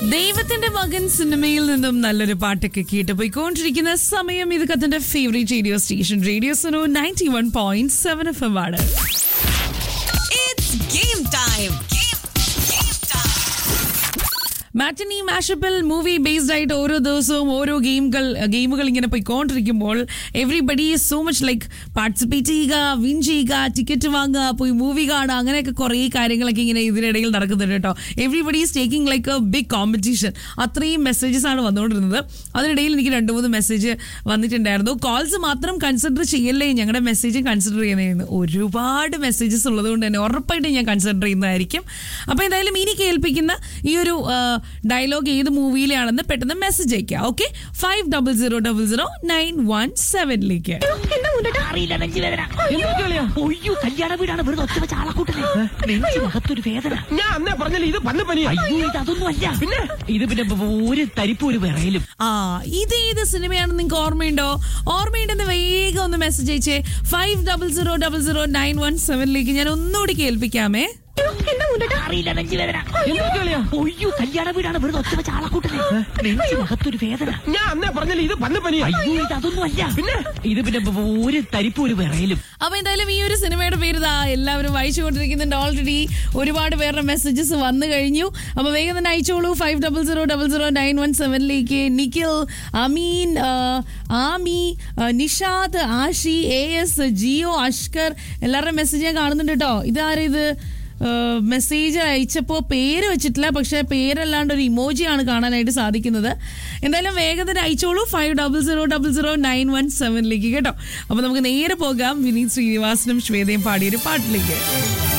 ദൈവത്തിന്റെ മകൻ സിനിമയിൽ നിന്നും നല്ലൊരു പാട്ടൊക്കെ കേട്ട് പോയിക്കൊണ്ടിരിക്കുന്ന സമയം ഇത് കത്തിന്റെ favourite radio station radio Suno ninety one point seven F M ആണ് It's game time. Game, game time. Matinee മാഷപ്പിൽ മൂവി ബേസ്ഡ് ആയിട്ട് ഓരോ ദിവസവും ഓരോ ഗെയിമുകൾ ഗെയിമുകൾ ഇങ്ങനെ പോയിക്കൊണ്ടിരിക്കുമ്പോൾ everybody so much like participate ചെയ്യുക വിൻ ചെയ്യുക ടിക്കറ്റ് വാങ്ങുക പോയി മൂവി കാണുക അങ്ങനെയൊക്കെ കുറേ കാര്യങ്ങളൊക്കെ ഇങ്ങനെ ഇതിനിടയിൽ നടക്കുന്നുണ്ട് കേട്ടോ everybody is taking like a big competition അത്രയും മെസ്സേജസ് ആണ് വന്നുകൊണ്ടിരുന്നത് അതിനിടയിൽ എനിക്ക് രണ്ട് മൂന്ന് മെസ്സേജ് വന്നിട്ടുണ്ടായിരുന്നു കോൾസ് മാത്രം കൺസിഡർ ചെയ്യല്ലേ ഞങ്ങളുടെ മെസ്സേജ് കൺസിഡർ ചെയ്യുന്നതായിരുന്നു ഒരുപാട് മെസ്സേജസ് ഉള്ളത് കൊണ്ട് തന്നെ ഉറപ്പായിട്ടും ഞാൻ കൺസിഡർ ചെയ്യുന്നതായിരിക്കും അപ്പോൾ എന്തായാലും ഇനി കേൾപ്പിക്കുന്ന ഈ ഒരു ഡയലോഗ് ഏത് മൂവിയിലാണെന്ന് പെട്ടെന്ന് മെസ്സേജ് അയക്കുക okay five double zero double zero nine one സെവനിലേക്ക് അറിയില്ല നെഞ്ചുവേദന ഒയ്യോ കല്യാണ വീടാണ് വെറുതെ ഒറ്റ വെച്ച ആളക്കൂട്ടല്ലേ നെഞ്ചിനകത്തൊരു വേദന ഞാൻ അന്നേ പറഞ്ഞില്ല ഇത് പന്നിപ്പനിയാ അയ്യോ ഇത് അതൊന്നും അല്ല പിന്നെ ഇത് പിന്നെ ബ- ഒരു തരിപ്പ് ഒരു വിറയലും ആ ഇത് ഏത് സിനിമയാണെന്ന് നിങ്ങൾക്ക് ഓർമ്മയുണ്ടോ ഓർമ്മയുണ്ടെന്ന് വേഗം ഒന്ന് മെസ്സേജ് അയച്ചേ five double zero double zero nine one സെവനിലേക്ക് ഞാൻ ഒന്നുകൂടി കേൾപ്പിക്കാമേ അറിയില്ല നെഞ്ചുവേദന ഒയ്യോ കല്യാണ വീടാണ് വെറുതെ ഒറ്റ വെച്ച ആളക്കൂട്ടല്ലേ നെഞ്ചിനകത്തൊരു വേദന ഞാൻ അന്നേ പറഞ്ഞില്ല ഇത് പന്നിപ്പനിയാ അയ്യോ ഇത് അതൊന്നും അല്ല പിന്നെ ഇത് പിന്നെ ബ- ഒരു തരിപ്പ് ഒരു വിറയലും അപ്പൊ എന്തായാലും ഈ ഒരു സിനിമയുടെ പേര് ഇതാ എല്ലാവരും വായിച്ചുകൊണ്ടിരിക്കുന്നുണ്ട് ഓൾറെഡി ഒരുപാട് പേരുടെ മെസ്സേജസ് വന്നു കഴിഞ്ഞു അപ്പൊ വേഗം തന്നെ അയച്ചോളൂ five double zero double zero nine one സെവനിലേക്ക് നിഖിൽ അമീൻ ആ, ആമി ആ, നിഷാദ് ആഷി എ എസ് ജിയോ അഷ്കർ എല്ലാവരുടെയും മെസ്സേജ് ഞാൻ കാണുന്നുണ്ട് കേട്ടോ ഇതാരാ ഇത് മെസ്സേജ് അയച്ചപ്പോൾ പേര് വെച്ചിട്ടില്ല പക്ഷേ പേരല്ലാണ്ട് ഒരു ഇമോജിയാണ് കാണാനായിട്ട് സാധിക്കുന്നത് എന്തായാലും വേഗത്തിൽ അയച്ചോളൂ five double zero double zero nine one സെവനിലേക്ക് കേട്ടോ അപ്പോൾ നമുക്ക് നേരെ പോകാം വിനീത് ശ്രീനിവാസനും ശ്വേതയും പാടിയൊരു പാട്ടിലേക്ക്